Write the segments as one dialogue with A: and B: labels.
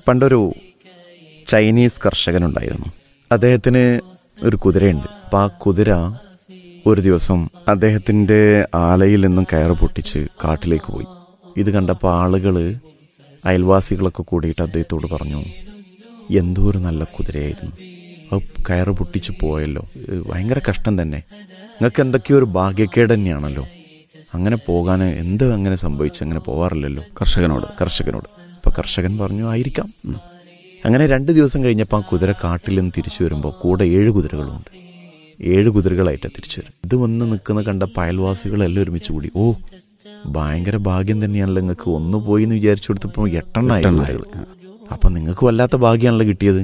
A: പണ്ടൊരു ചൈനീസ് കർഷകനുണ്ടായിരുന്നു അദ്ദേഹത്തിന് ഒരു കുതിരയുണ്ട് അപ്പം ആ കുതിര ഒരു ദിവസം അദ്ദേഹത്തിൻ്റെ ആലയിൽ നിന്നും കയറ് പൊട്ടിച്ച് കാട്ടിലേക്ക് പോയി ഇത് കണ്ടപ്പോൾ ആളുകൾ അയൽവാസികളൊക്കെ കൂടിയിട്ട് അദ്ദേഹത്തോട് പറഞ്ഞു എന്തോ ഒരു നല്ല കുതിരയായിരുന്നു അത് കയറ് പൊട്ടിച്ച് പോയല്ലോ ഇത് ഭയങ്കര കഷ്ടം തന്നെ നിങ്ങൾക്ക് എന്തൊക്കെയോ ഒരു ഭാഗ്യക്കേട് തന്നെയാണല്ലോ അങ്ങനെ പോകാൻ എന്ത് അങ്ങനെ സംഭവിച്ചു അങ്ങനെ പോവാറില്ലല്ലോ
B: കർഷകനോട്
A: കർഷകനോട് അപ്പൊ കർഷകൻ പറഞ്ഞു ആയിരിക്കാം ഉം. അങ്ങനെ രണ്ട് ദിവസം കഴിഞ്ഞപ്പോൾ ആ കുതിര കാട്ടിൽ നിന്ന് തിരിച്ചു വരുമ്പോൾ കൂടെ ഏഴ് കുതിരകളുമുണ്ട് ഏഴ് കുതിരകളായിട്ടാണ് തിരിച്ചു വരും ഇത് വന്ന് നിൽക്കുന്ന കണ്ട അയൽവാസികളെല്ലാം ഒരുമിച്ച് കൂടി ഓ ഭയങ്കര ഭാഗ്യം തന്നെയാണല്ലോ നിങ്ങൾക്ക് ഒന്ന് പോയി എന്ന് വിചാരിച്ചു കൊടുത്തപ്പോൾ എട്ടെണ്ണായി
B: എട്ടെണ്ണായി.
A: കുതിരകൾ. അപ്പൊ നിങ്ങൾക്ക് വല്ലാത്ത ഭാഗ്യമാണല്ലോ കിട്ടിയത്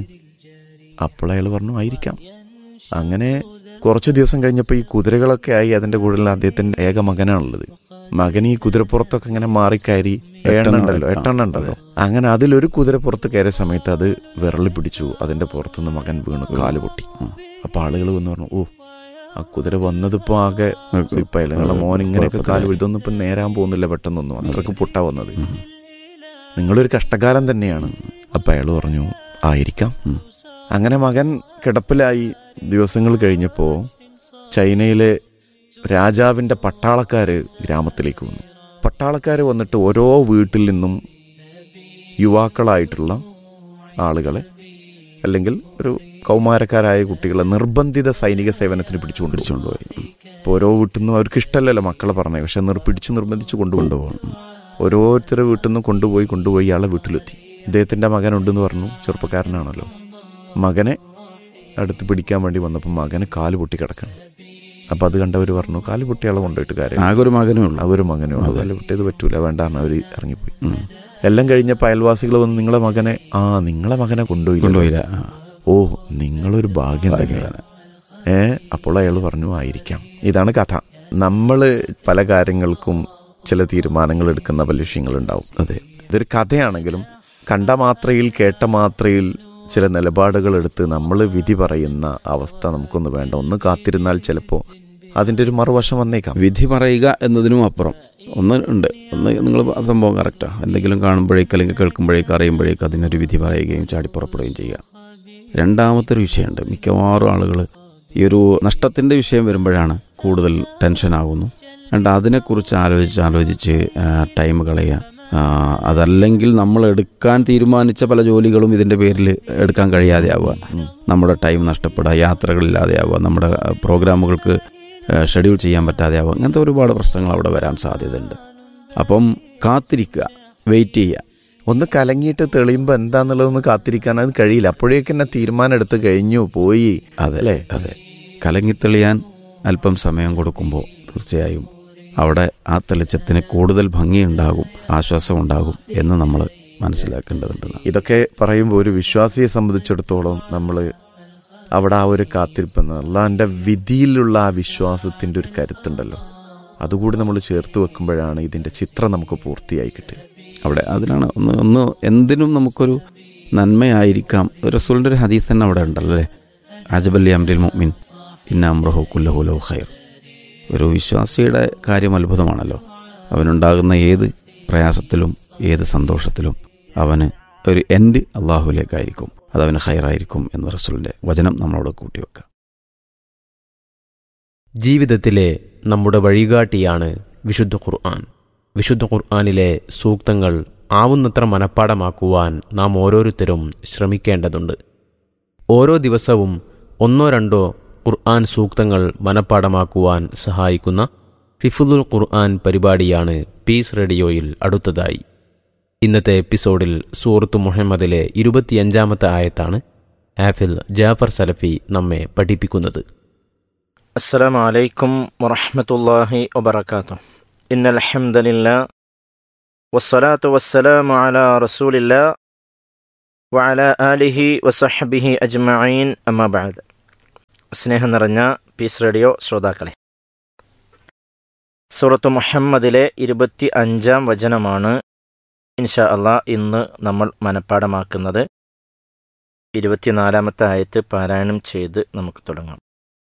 A: അപ്പോൾ അയാൾ പറഞ്ഞു ആയിരിക്കാം അങ്ങനെ കുറച്ച് ദിവസം കഴിഞ്ഞപ്പോൾ ഈ കുതിരകളൊക്കെ ആയി അതിന്റെ കൂടുതൽ അദ്ദേഹത്തിന്റെ ഏക മകനാണുള്ളത് മകൻ ഈ കുതിരപ്പുറത്തൊക്കെ ഇങ്ങനെ മാറിക്കയറി എണ്ണം ഉണ്ടല്ലോ എട്ടെണ്ണം ഉണ്ടല്ലോ അങ്ങനെ അതിലൊരു കുതിരപ്പുറത്ത് കയറിയ സമയത്ത് അത് വിരളി പിടിച്ചു അതിന്റെ പുറത്തുനിന്ന് മകൻ വീണു കാല് പൊട്ടി അപ്പൊ ആളുകൾ വന്ന് പറഞ്ഞു ഓ ആ കുതിര വന്നതിപ്പോ ആകെ സ്ലിപ്പായില്ല നിങ്ങളുടെ മോൻ ഇങ്ങനെയൊക്കെ കാല് ഇതൊന്നും ഇപ്പൊ നേരാൻ പോകുന്നില്ല പെട്ടെന്നൊന്നും അത്രക്ക് പൊട്ടാ വന്നത് നിങ്ങളൊരു കഷ്ടകാലം തന്നെയാണ് അപ്പൊ അയാൾ പറഞ്ഞു ആയിരിക്കാം
B: ഉം.
A: അങ്ങനെ മകൻ കിടപ്പിലായി ദിവസങ്ങൾ കഴിഞ്ഞപ്പോൾ ചൈനയിലെ രാജാവിന്റെ പട്ടാളക്കാര് ഗ്രാമത്തിലേക്ക് വന്നു പട്ടാളക്കാര് വന്നിട്ട് ഓരോ വീട്ടിൽ നിന്നും യുവാക്കളായിട്ടുള്ള ആളുകളെ അല്ലെങ്കിൽ ഒരു കൗമാരക്കാരായ കുട്ടികളെ നിർബന്ധിത സൈനിക സേവനത്തിന് പിടിച്ചുകൊണ്ട്
B: പിടിച്ചുകൊണ്ടുപോയി ഉം.
A: ഇപ്പോൾ ഓരോ വീട്ടിൽ നിന്നും അവർക്ക് ഇഷ്ടമല്ലല്ലോ മക്കളെ പറഞ്ഞത് പക്ഷെ നിർ പിടിച്ച് നിർബന്ധിച്ച് കൊണ്ടുകൊണ്ടുപോകും ഓരോരുത്തരുടെ വീട്ടിൽ നിന്നും കൊണ്ടുപോയി കൊണ്ടുപോയി ഇയാളെ വീട്ടിലെത്തി ഇദ്ദേഹത്തിന്റെ മകനുണ്ടെന്ന് പറഞ്ഞു ചെറുപ്പക്കാരനാണല്ലോ മകനെ അടുത്ത് പിടിക്കാൻ വേണ്ടി വന്നപ്പോൾ മകന് കാല് പൊട്ടി കിടക്കണം അപ്പൊ അത് കണ്ടവർ പറഞ്ഞു കാല് പൊട്ടിയാളെ കൊണ്ടുപോയിട്ട് കാര്യം
B: ആകെ ഒരു മകനേ ഉള്ളൂ
A: അവര് മകനോ കാല് പൊട്ടിയത് പറ്റൂല വേണ്ടാന്ന് അവർ ഇറങ്ങിപ്പോയി
B: ഉം.
A: എല്ലാം കഴിഞ്ഞപ്പോൾ അയൽവാസികൾ വന്ന് നിങ്ങളെ മകനെ ആ നിങ്ങളെ മകനെ കൊണ്ടുപോയി
B: കൊണ്ടുപോയില്ല ആ.
A: ഓ നിങ്ങളൊരു ഭാഗ്യം തന്നെയാണ് ഏ അപ്പോൾ അയാൾ പറഞ്ഞു ആയിരിക്കാം ഇതാണ് കഥ നമ്മൾ പല കാര്യങ്ങൾക്കും ചില തീരുമാനങ്ങൾ എടുക്കുന്ന പല വിഷയങ്ങളുണ്ടാവും
B: അതെ
A: ഇതൊരു കഥയാണെങ്കിലും കണ്ട മാത്രയിൽ കേട്ട മാത്രയിൽ ചില നിലപാടുകൾ എടുത്ത് നമ്മൾ വിധി പറയുന്ന അവസ്ഥ നമുക്കൊന്ന് വേണ്ട ഒന്ന് കാത്തിരുന്നാൽ ചിലപ്പോൾ അതിൻ്റെ ഒരു മറുവശം വന്നേക്കാം
B: വിധി പറയുക എന്നതിനും അപ്പുറം ഒന്ന് ഉണ്ട് ഒന്ന് നിങ്ങൾ സംഭവം കറക്റ്റാ എന്തെങ്കിലും കാണുമ്പോഴേക്ക് അല്ലെങ്കിൽ കേൾക്കുമ്പോഴേക്ക് അറിയുമ്പോഴേക്ക് അതിനൊരു വിധി പറയുകയും ചാടിപ്പുറപ്പെടുകയും ചെയ്യുക രണ്ടാമത്തെ ഒരു വിഷയമുണ്ട് മിക്കവാറും ആളുകൾ ഈ ഒരു നഷ്ടത്തിൻ്റെ വിഷയം വരുമ്പോഴാണ് കൂടുതൽ ടെൻഷനാകുന്നു രണ്ട് അതിനെക്കുറിച്ച് ആലോചിച്ച് ആലോചിച്ച് ആ, ടൈം കളയുക ആ, അതല്ലെങ്കിൽ നമ്മൾ എടുക്കാൻ തീരുമാനിച്ച പല ജോലികളും ഇതിൻ്റെ പേരിൽ എടുക്കാൻ കഴിയാതെ ആവുക നമ്മുടെ ടൈം നഷ്ടപ്പെടുക യാത്രകളില്ലാതെ ആവുക നമ്മുടെ ആ, പ്രോഗ്രാമുകൾക്ക് ആ, ഷെഡ്യൂൾ ചെയ്യാൻ പറ്റാതെ ആവുക അങ്ങനത്തെ ഒരുപാട് പ്രശ്നങ്ങൾ അവിടെ വരാൻ സാധ്യതയുണ്ട് അപ്പം കാത്തിരിക്കുക വെയിറ്റ് ചെയ്യുക
A: ഒന്ന് കലങ്ങിയിട്ട് തെളിയുമ്പോൾ എന്താന്നുള്ളതൊന്ന് കാത്തിരിക്കാൻ അത് കഴിയില്ല അപ്പോഴേക്ക് തന്നെ തീരുമാനം എടുത്ത് കഴിഞ്ഞു പോയി
B: അതെ
A: അല്ലേ?
B: അതെ കലങ്ങിത്തെളിയാൻ അല്പം സമയം കൊടുക്കുമ്പോൾ തീർച്ചയായും അവിടെ ആ തെളിച്ചത്തിന് കൂടുതൽ ഭംഗിയുണ്ടാകും ആശ്വാസമുണ്ടാകും എന്ന് നമ്മൾ മനസ്സിലാക്കേണ്ടതുണ്ട്
A: ഇതൊക്കെ പറയുമ്പോൾ ഒരു വിശ്വാസിയെ സംബന്ധിച്ചിടത്തോളം നമ്മൾ അവിടെ ആ ഒരു കാത്തിരിപ്പെന്ന് അള്ളാഹിൻ്റെ വിധിയിലുള്ള ആ വിശ്വാസത്തിൻ്റെ ഒരു കരുത്തുണ്ടല്ലോ അതുകൂടി നമ്മൾ ചേർത്ത് വെക്കുമ്പോഴാണ് ഇതിൻ്റെ ചിത്രം നമുക്ക് പൂർത്തിയായി കിട്ടുക
B: അവിടെ അതിനാണ് ഒന്ന് ഒന്ന് എന്തിനും നമുക്കൊരു നന്മയായിരിക്കാം റസൂലിൻ്റെ ഒരു ഹദീസ് തന്നെ അവിടെ ഉണ്ടല്ലോ അല്ലേ അജബല്ലി അമ്രിൽ മുഅ്മിൻ ഇന്ന അമ്രഹു കുല്ലഹുലോ ഖൈർ ഒരു വിശ്വാസിയുടെ കാര്യം അത്ഭുതമാണല്ലോ അവനുണ്ടാകുന്ന ഏത് പ്രയാസത്തിലും ഏത് സന്തോഷത്തിലും അവന് ഒരു എൻഡ് അള്ളാഹുവിലേക്കായിരിക്കും അത് അവന് ഹൈറായിരിക്കും എന്ന് റസൂലിൻ്റെ വചനം നമ്മളോട് കൂട്ടിവെക്കാം
C: ജീവിതത്തിലെ നമ്മുടെ വഴികാട്ടിയാണ് വിശുദ്ധ ഖുർആൻ വിശുദ്ധ ഖുർആനിലെ സൂക്തങ്ങൾ ആവുന്നത്ര മനഃപ്പാടമാക്കുവാൻ നാം ഓരോരുത്തരും ശ്രമിക്കേണ്ടതുണ്ട് ഓരോ ദിവസവും ഒന്നോ രണ്ടോ ഖുർആൻ സൂക്തങ്ങൾ മനഃപ്പാടമാക്കുവാൻ സഹായിക്കുന്ന ഹിഫുദുൽ ഖുർആൻ പരിപാടിയാണ് പീസ് റേഡിയോയിൽ അടുത്തതായി ഇന്നത്തെ എപ്പിസോഡിൽ സൂറത്ത് മുഹമ്മദിലെ ഇരുപത്തിയഞ്ചാമത്തെ ആയത്താണ് ആഫിൽ ജാഫർ സലഫി നമ്മെ പഠിപ്പിക്കുന്നത്
D: السلام عليكم ورحمة الله وبركاته إن الحمد لله والصلاة والسلام على رسول الله وعلى آله وصحبه أجمعين أما بعد സ്നേഹം നിറഞ്ഞ പീസ് റേഡിയോ ശ്രോതാക്കളെ സൂറത്ത് മുഹമ്മദിലെ ഇരുപത്തി അഞ്ചാം വചനമാണ് ഇൻഷാ അള്ളാ ഇന്ന് നമ്മൾ മനഃപ്പാടമാക്കുന്നത് ഇരുപത്തിനാലാമത്തെ ആയത്ത് പാരായണം ചെയ്ത് നമുക്ക് തുടങ്ങാം